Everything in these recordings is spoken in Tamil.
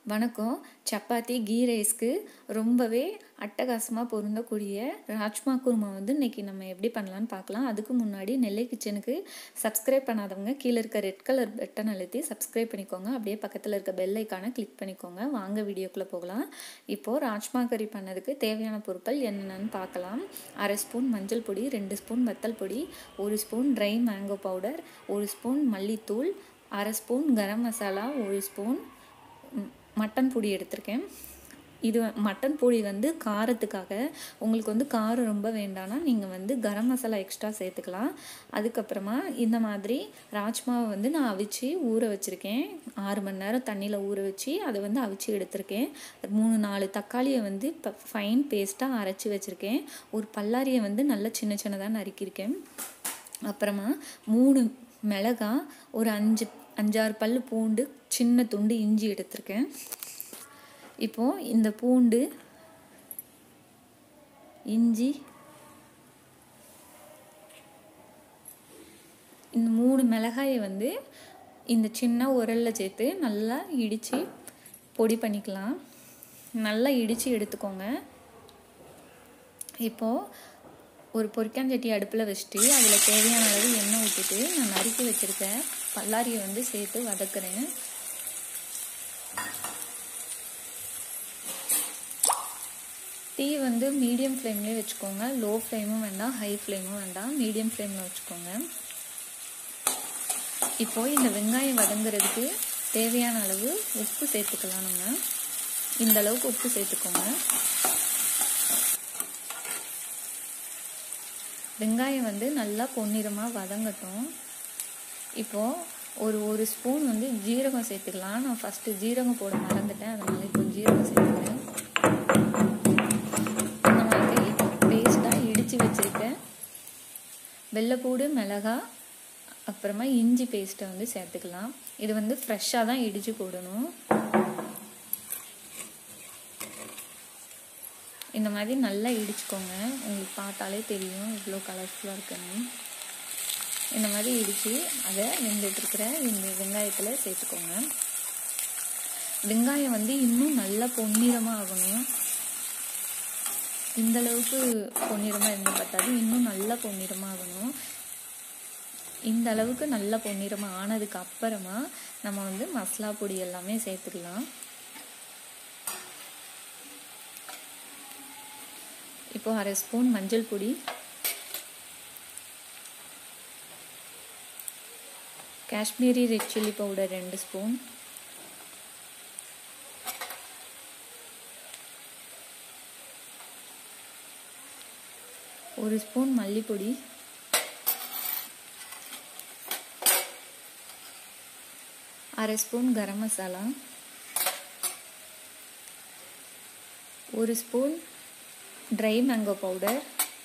வணக்கம் சப்பாத்தி கீ ரைஸ்க்கு ரொம்பவே அட்டகாசமாக பொருந்தக்கூடிய ராஜ்மா குருமா வந்து இன்றைக்கி நம்ம எப்படி பண்ணலான்னு பார்க்கலாம் அதுக்கு முன்னாடி நெல்லை கிச்சனுக்கு சப்ஸ்கிரைப் பண்ணாதவங்க கீழே இருக்க ரெட் கலர் பட்டன் அழுத்தி சப்ஸ்கிரைப் பண்ணிக்கோங்க அப்படியே பக்கத்தில் இருக்க பெல் ஐக்கானை கிளிக் பண்ணிக்கோங்க வாங்க வீடியோக்குள்ளே போகலாம் இப்போது ராஜ்மா கறி பண்ணதுக்கு தேவையான பொருட்கள் என்னென்னு பார்க்கலாம் அரை ஸ்பூன் மஞ்சள் பொடி ரெண்டு ஸ்பூன் வத்தல் பொடி ஒரு ஸ்பூன் ட்ரை மேங்கோ பவுடர் ஒரு ஸ்பூன் மல்லித்தூள் அரை ஸ்பூன் கரம் மசாலா ஒரு ஸ்பூன் மட்டன் பொடி எடுத்திருக்கேன் இது மட்டன் பொடி வந்து காரத்துக்காக உங்களுக்கு வந்து காரம் ரொம்ப வேண்டாம்னா நீங்கள் வந்து கரம் மசாலா எக்ஸ்ட்ரா சேர்த்துக்கலாம் அதுக்கப்புறமா இந்த மாதிரி ராஜ்மாவை வந்து நான் அவிச்சு ஊற வச்சுருக்கேன் ஆறு மணி நேரம் தண்ணியில் ஊற வச்சு அதை வந்து அவிச்சு எடுத்திருக்கேன் மூணு நாலு தக்காளியை வந்து இப்போ ஃபைன் பேஸ்ட்டாக அரைச்சி வச்சுருக்கேன் ஒரு பல்லாரியை வந்து நல்லா சின்ன சின்னதாக நறுக்கியிருக்கேன் அப்புறமா மூணு மிளகா ஒரு அஞ்சு அஞ்சாறு பல் பூண்டு சின்ன துண்டு இஞ்சி எடுத்திருக்கேன் இப்போது இந்த பூண்டு இஞ்சி இந்த மூணு மிளகாயை வந்து இந்த சின்ன உரலில் சேர்த்து நல்லா இடித்து பொடி பண்ணிக்கலாம் நல்லா இடித்து எடுத்துக்கோங்க இப்போது ஒரு பொரிக்காஞ்சட்டி அடுப்பில் வச்சுட்டு அதில் தேவையான அளவு எண்ணெய் ஊற்றிட்டு நான் நறுக்கி வச்சுருக்க பல்லாரியை வந்து சேர்த்து வதக்குறேன் தீ வந்து மீடியம் ஃப்ளேம்லேயே வச்சுக்கோங்க லோ ஃப்ளேமும் வேண்டாம் ஹை ஃப்ளேமும் வேண்டாம் மீடியம் ஃப்ளேமில் வச்சுக்கோங்க இப்போது இந்த வெங்காயம் வதங்குறதுக்கு தேவையான அளவு உப்பு சேர்த்துக்கலாம் நம்ம இந்த அளவுக்கு உப்பு சேர்த்துக்கோங்க வெங்காயம் வந்து நல்லா பொன்னிறமாக வதங்கட்டும் இப்போது ஒரு ஒரு ஸ்பூன் வந்து ஜீரகம் சேர்த்துக்கலாம் நான் ஃபஸ்ட்டு ஜீரகம் போட மறந்துட்டேன் அதனால இப்போ ஜீரகம் சேர்த்துக்கிறேன் இந்த மாதிரி பேஸ்ட்டாக இடித்து வச்சுருக்கேன் வெள்ளைப்பூடு மிளகா அப்புறமா இஞ்சி பேஸ்ட்டை வந்து சேர்த்துக்கலாம் இது வந்து ஃப்ரெஷ்ஷாக தான் இடித்து போடணும் இந்த மாதிரி நல்லா இடிச்சுக்கோங்க உங்களுக்கு பார்த்தாலே தெரியும் இவ்வளோ கலர்ஃபுல்லாக இருக்குன்னு இந்த மாதிரி இடித்து அதை வெந்துட்டுருக்கிற இந்த வெங்காயத்தில் சேர்த்துக்கோங்க வெங்காயம் வந்து இன்னும் நல்லா பொன்னிறமாக ஆகணும் இந்த அளவுக்கு பொன்னிறமாக இருந்தால் பார்த்தாது இன்னும் நல்லா பொன்னிறமாக ஆகணும் இந்த அளவுக்கு நல்ல பொன்னிறமாக ஆனதுக்கு அப்புறமா நம்ம வந்து மசாலா பொடி எல்லாமே சேர்த்துக்கலாம் இப்போ அரை ஸ்பூன் மஞ்சள் பொடி காஷ்மீரி ரெட் சில்லி பவுடர் ரெண்டு ஸ்பூன் ஒரு ஸ்பூன் மல்லிப்பொடி அரை ஸ்பூன் கரம் மசாலா ஒரு ஸ்பூன் ட்ரை மேங்கோ பவுடர்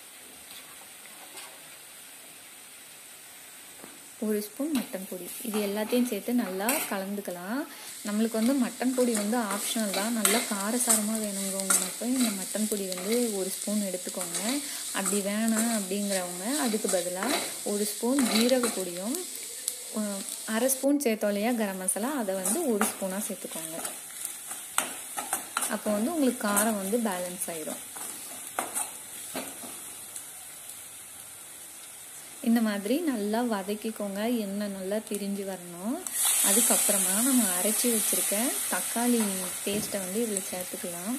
ஒரு ஸ்பூன் மட்டன் பொடி இது எல்லாத்தையும் சேர்த்து நல்லா கலந்துக்கலாம் நம்மளுக்கு வந்து மட்டன் பொடி வந்து ஆப்ஷனல் தான் நல்லா காரசாரமாக வேணுங்கிறவங்க மட்டும் இந்த மட்டன் பொடி வந்து ஒரு ஸ்பூன் எடுத்துக்கோங்க அப்படி வேணாம் அப்படிங்கிறவங்க அதுக்கு பதிலாக ஒரு ஸ்பூன் ஜீரக பொடியும் அரை ஸ்பூன் சேர்த்தோம் இல்லையா கரம் மசாலா அதை வந்து ஒரு ஸ்பூனாக சேர்த்துக்கோங்க அப்போ வந்து உங்களுக்கு காரம் வந்து பேலன்ஸ் ஆயிடும் இந்த மாதிரி நல்லா வதக்கிக்கோங்க எண்ணெய் நல்லா பிரிஞ்சு வரணும் அதுக்கப்புறமா நம்ம அரைச்சி வச்சுருக்க தக்காளி பேஸ்ட்டை வந்து இதில் சேர்த்துக்கலாம்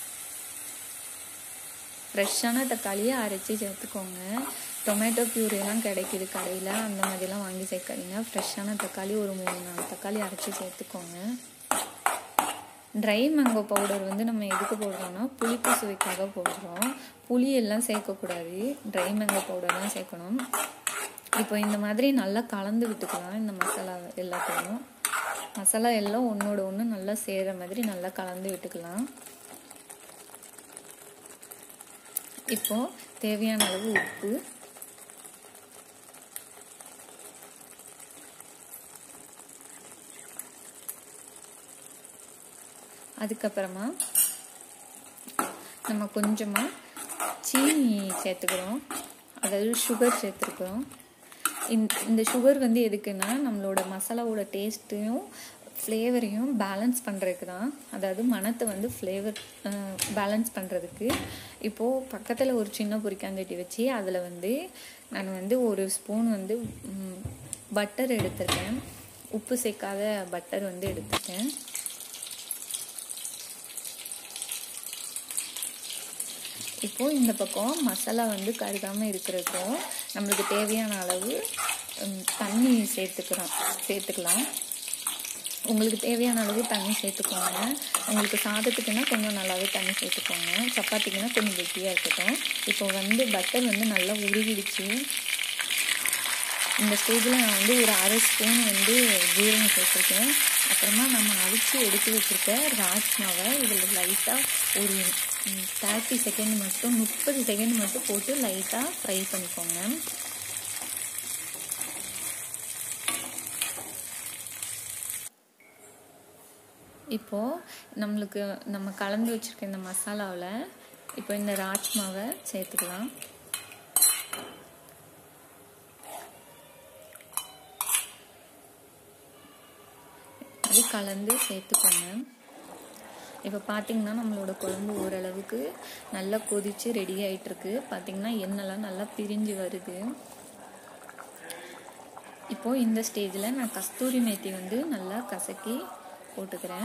ஃப்ரெஷ்ஷான தக்காளியை அரைச்சி சேர்த்துக்கோங்க டொமேட்டோ பியூரியெல்லாம் கிடைக்கிது கடையில் அந்த மாதிரிலாம் வாங்கி சேர்க்காதீங்க ஃப்ரெஷ்ஷான தக்காளி ஒரு மூணு நாலு தக்காளி அரைச்சி சேர்த்துக்கோங்க ட்ரை மேங்கோ பவுடர் வந்து நம்ம எதுக்கு போடுறோம்னா புளிப்பு சுவைக்காக போடுறோம் புளி எல்லாம் சேர்க்கக்கூடாது ட்ரை மேங்கோ பவுடர் தான் சேர்க்கணும் இப்போ இந்த மாதிரி நல்லா கலந்து விட்டுக்கலாம் இந்த மசாலா எல்லாத்தையும் மசாலா எல்லாம் ஒன்றோட ஒன்று நல்லா சேர்கிற மாதிரி நல்லா கலந்து விட்டுக்கலாம் இப்போது தேவையான அளவு உப்பு அதுக்கப்புறமா நம்ம கொஞ்சமாக சீனி சேர்த்துக்கிறோம் அதாவது சுகர் சேர்த்துருக்குறோம் இந்த இந்த சுகர் வந்து எதுக்குன்னா நம்மளோட மசாலாவோட டேஸ்ட்டையும் ஃப்ளேவரையும் பேலன்ஸ் பண்ணுறதுக்கு தான் அதாவது மனத்தை வந்து ஃப்ளேவர் பேலன்ஸ் பண்ணுறதுக்கு இப்போது பக்கத்தில் ஒரு சின்ன பொரிக்காந்தட்டி வச்சு அதில் வந்து நான் வந்து ஒரு ஸ்பூன் வந்து பட்டர் எடுத்திருக்கேன் உப்பு சேர்க்காத பட்டர் வந்து எடுத்துட்டேன் இப்போது இந்த பக்கம் மசாலா வந்து கருகாமல் இருக்கிறதுக்கும் நம்மளுக்கு தேவையான அளவு தண்ணி சேர்த்துக்கிறோம் சேர்த்துக்கலாம் உங்களுக்கு தேவையான அளவு தண்ணி சேர்த்துக்கோங்க உங்களுக்கு சாதத்துக்குன்னா கொஞ்சம் நல்லாவே தண்ணி சேர்த்துக்கோங்க சப்பாத்திக்குன்னா கொஞ்சம் கெட்டியாக இருக்கட்டும் இப்போ வந்து பட்டர் வந்து நல்லா உருகிடுச்சு இந்த ஸ்டேஜில் நான் வந்து ஒரு அரை ஸ்பூன் வந்து ஜீரகம் சேர்த்துருக்கேன் அப்புறமா நம்ம அவிச்சு எடுத்து வச்சுருக்க ராஜ்மாவை இதில் லைட்டாக ஒரு தேர்ட்டி செகண்ட் மட்டும் முப்பது செகண்ட் மட்டும் போட்டு லைட்டாக ஃப்ரை பண்ணிக்கோங்க இப்போது நம்மளுக்கு நம்ம கலந்து வச்சுருக்க இந்த மசாலாவில் இப்போ இந்த ராஜ்மாவை சேர்த்துக்கலாம் அது கலந்து சேர்த்துக்கோங்க இப்போ பார்த்திங்கன்னா நம்மளோட குழம்பு ஓரளவுக்கு நல்லா கொதித்து ரெடி ஆகிட்டுருக்கு பார்த்திங்கன்னா எண்ணெய்லாம் நல்லா பிரிஞ்சு வருது இப்போது இந்த ஸ்டேஜில் நான் கஸ்தூரி மேத்தி வந்து நல்லா கசக்கி போட்டுக்கிறேன்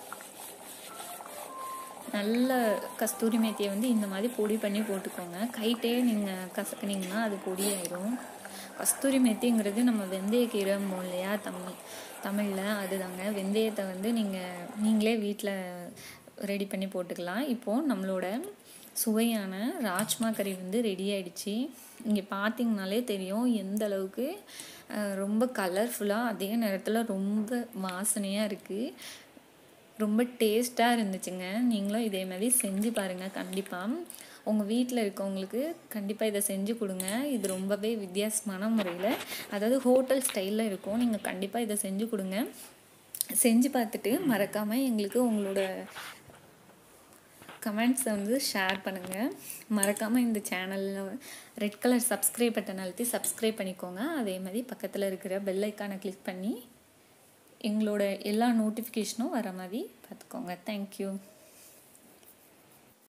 நல்ல கஸ்தூரி மேத்தியை வந்து இந்த மாதிரி பொடி பண்ணி போட்டுக்கோங்க கைட்டே நீங்கள் கசக்குனீங்கன்னா அது பொடி ஆயிரும் கஸ்தூரி மேத்திங்கிறது நம்ம வெந்தயக்கீரைமோ இல்லையா தமிழ் தமிழில் அதுதாங்க வெந்தயத்தை வந்து நீங்கள் நீங்களே வீட்டில் ரெடி பண்ணி போட்டுக்கலாம் இப்போது நம்மளோட சுவையான ராஜ்மா கறி வந்து ரெடி ஆயிடுச்சு இங்கே பார்த்தீங்கனாலே தெரியும் எந்த அளவுக்கு ரொம்ப கலர்ஃபுல்லாக அதே நேரத்தில் ரொம்ப வாசனையாக இருக்குது ரொம்ப டேஸ்ட்டாக இருந்துச்சுங்க நீங்களும் இதே மாதிரி செஞ்சு பாருங்கள் கண்டிப்பாக உங்கள் வீட்டில் இருக்கவங்களுக்கு கண்டிப்பாக இதை செஞ்சு கொடுங்க இது ரொம்பவே வித்தியாசமான முறையில் அதாவது ஹோட்டல் ஸ்டைலில் இருக்கும் நீங்கள் கண்டிப்பாக இதை செஞ்சு கொடுங்க செஞ்சு பார்த்துட்டு மறக்காமல் எங்களுக்கு உங்களோட கமெண்ட்ஸை வந்து ஷேர் பண்ணுங்கள் மறக்காமல் இந்த சேனலில் ரெட் கலர் சப்ஸ்கிரைப் பட்டன் அழுத்தி சப்ஸ்கிரைப் பண்ணிக்கோங்க அதே மாதிரி பக்கத்தில் இருக்கிற பெல் ஐக்கானை கிளிக் பண்ணி எங்களோட எல்லா நோட்டிஃபிகேஷனும் வர மாதிரி பார்த்துக்கோங்க தேங்க்யூ